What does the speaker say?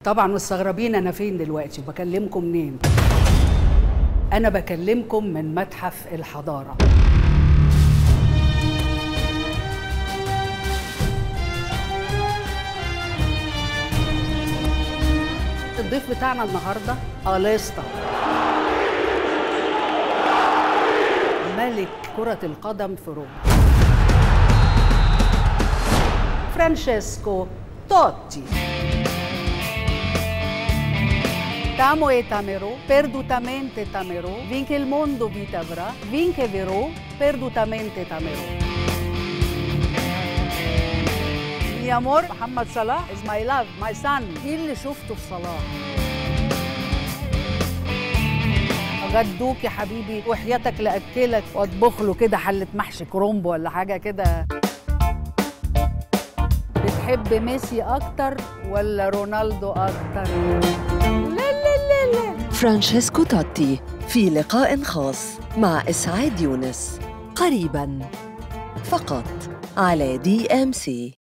طبعا مستغربين انا فين دلوقتي بكلمكم منين انا بكلمكم من متحف الحضاره الضيف بتاعنا النهارده اليستا ملك كرة القدم في روما فرانشيسكو توتي T'amo e t'amerò, perdutamente t'amerò, finché il mondo vi t'avrà, finché verrò, perdutamente t'amerò. Mi amor, محمد صلاح is my love, my son. ايه اللي شفته في صلاح؟ غدوك يا حبيبي وحياتك لاكلك واطبخ له كده حله محشي كرومب ولا حاجه كده بتحب ميسي اكتر ولا رونالدو اكتر لا لا لا لا فرانشيسكو توتي في لقاء خاص مع إسعاد يونس قريبا فقط على دي ام سي